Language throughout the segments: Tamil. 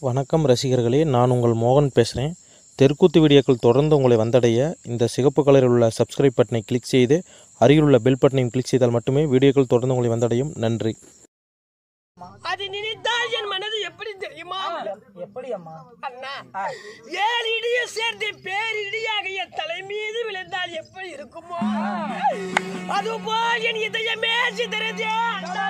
வணக்கம் ரசிகர்களே நான் உங்கள் மோகன் பேசுகிறேன் தெற்குத்து வீடியோக்கள் தொடர்ந்து உங்களை வந்தடைய இந்த சிகப்பு கலரில் உள்ள சப்ஸ்கிரைப் பட்டனை கிளிக் செய்து அருகில் உள்ள பெல் பட்டனையும் கிளிக் செய்தால் மட்டுமே வீடியோக்கள் தொடர்ந்து உங்களை வந்தடையும் நன்றி அது நினைத்தால் என் மனது எப்படி தெரியுமா எப்படி அம்மா அண்ணா ஏழு இடியும் சேர்ந்து பேரிடியாக என் தலை மீது விழுந்தால் எப்படி இருக்குமோ அதுபோல் என் இதயமே சிதறதே அண்ணா.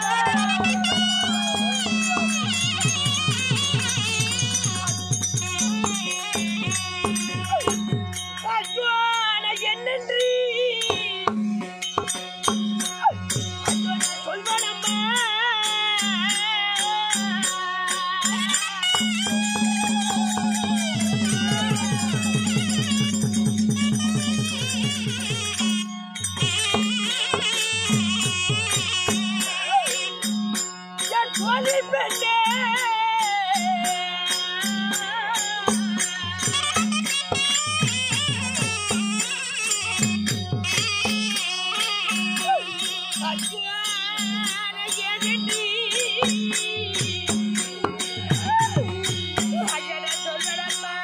ஐயோ, நான் என்னென்று ஐயோ, நான் சொல்வேனம்மா. என் கோழி பெண்ணே. ஐயோ, நான் எதிரி. ஐயா, நான் சொல்றேனம்மா.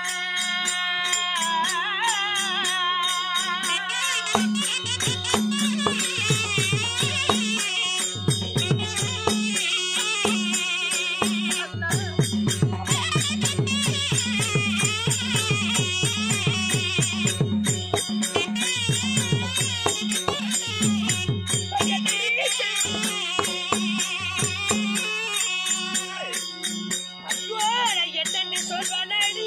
ஐயோ, நான் என்னென்னு சொல்வேனடி?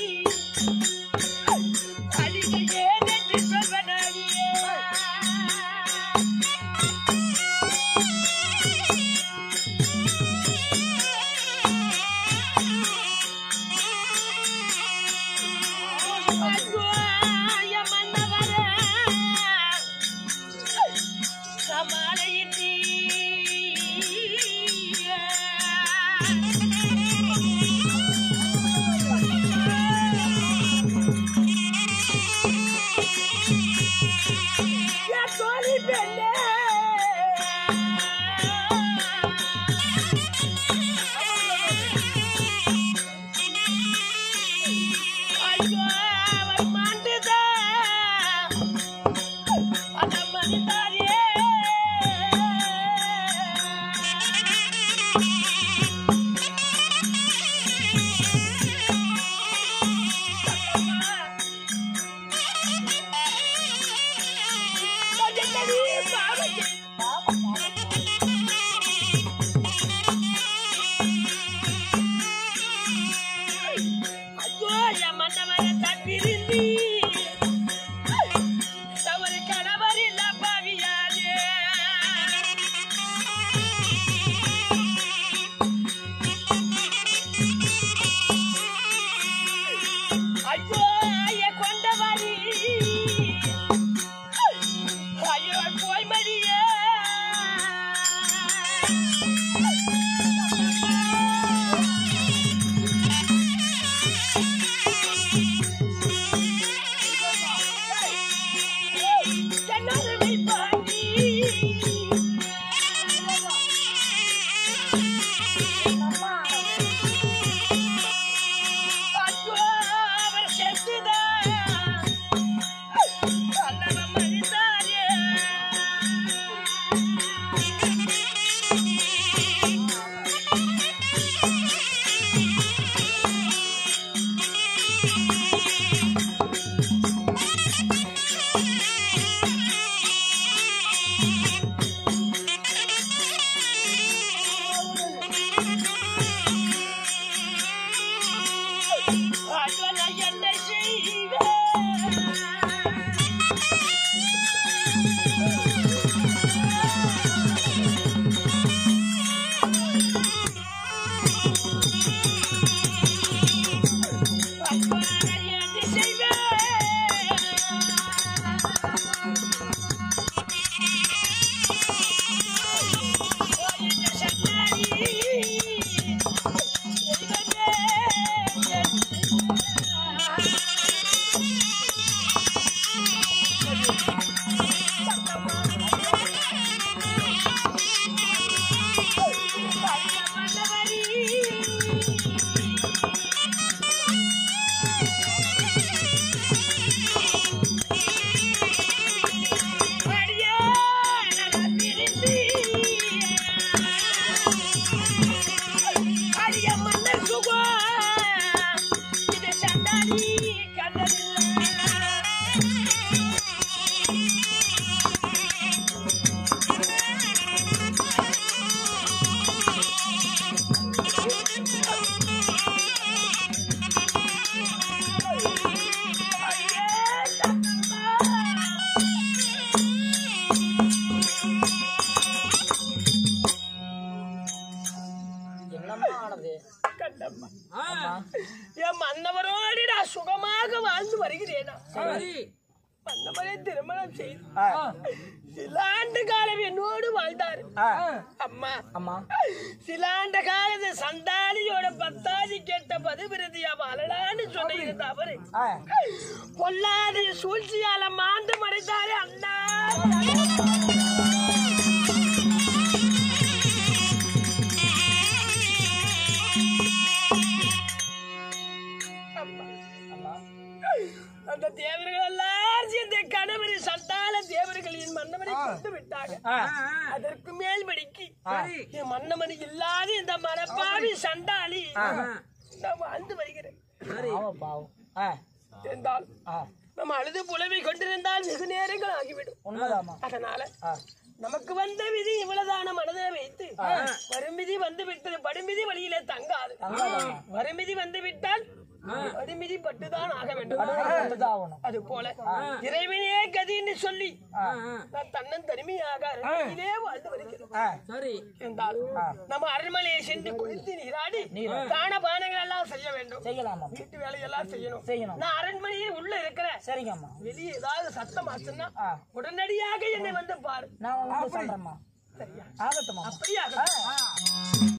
அடிக்க ஏதென்று சொல்வேனடியே? ஐயோ, என் மன்னவரே. சமாளையின்றி என்ன சுகம் இது சண்டாடி கண்டதில்லை என்னம்மா ஆனது கண்டம்மா என் மன்னவரோடு நான் சுகமாக வாழ்ந்து வருகிறேனா மன்னவரே திருமணம் செய்து சில ஆண்டு காலம் என்னோடு வாழ்ந்தார் அம்மா அம்மா சில ஆண்டு காலத்து சண்டாளியோட பத்தாதி கேட்ட பதிவிரதியா வாழலான்னு சொல்லியிருந்த அவரு ஆ, பொல்லாது சூழ்ச்சியால மாண்டு மறைந்தாரே அண்ணா அம்மா. அம்மா அந்த தேவர்கள் எல்லாம் சேர்ந்த கணவரை சண்டால தேவர்களின் மன்னவனை கொண்டு விட்டாங்க ஆ, அதற்கு மேல்படிக்கு என் மன்னமணி இல்லாத இந்த மரப்பாவி சண்டாளி நான் வாழ்ந்து வருகிறேன் பாவம் பாவம் ஆ, என்றால் ஆ, நம்ம அழுது புலவை கொண்டிருந்தால் வெகு நேரங்கள் ஆகிவிடும் உண்மைதாம்மா அதனால ஆ, நமக்கு வந்த விதி இவ்வளவுதான மனதை வைத்து வருமிதி வந்து விட்டது படுமிதி வழியிலே தங்காது தங்காதாம்மா. வருமிதி வந்து விட்டால் படுமிதி பட்டுதான் ஆக வேண்டும் அப்படிதான் ஆகணும் அது போல இறைவனே கதின்னு சொல்லி நான் தன்னன் தனிமையாக அரண்மனையிலே வாழ்ந்து வருகிறேன் ஆ, என்றால் நம்ம அரண்மனையை சென்று குளித்து நீராடி தான பானங்கள் எல்லாம் செய்ய வேண்டும் செய்யலாமா வீட்டு வேலையெல்லாம் செய்யணும் செய்யணும் நான் அரண்மனையே உள்ள இருக்கிறேன் சரிங்கம்மா வெளியே ஏதாவது சத்தம் ஆச்சுன்னா ஆ. உடனடியாக என்னை வந்து பாரு நான் வந்து சொல்றேம்மா சரியா ஆகட்டுமா அப்படியாக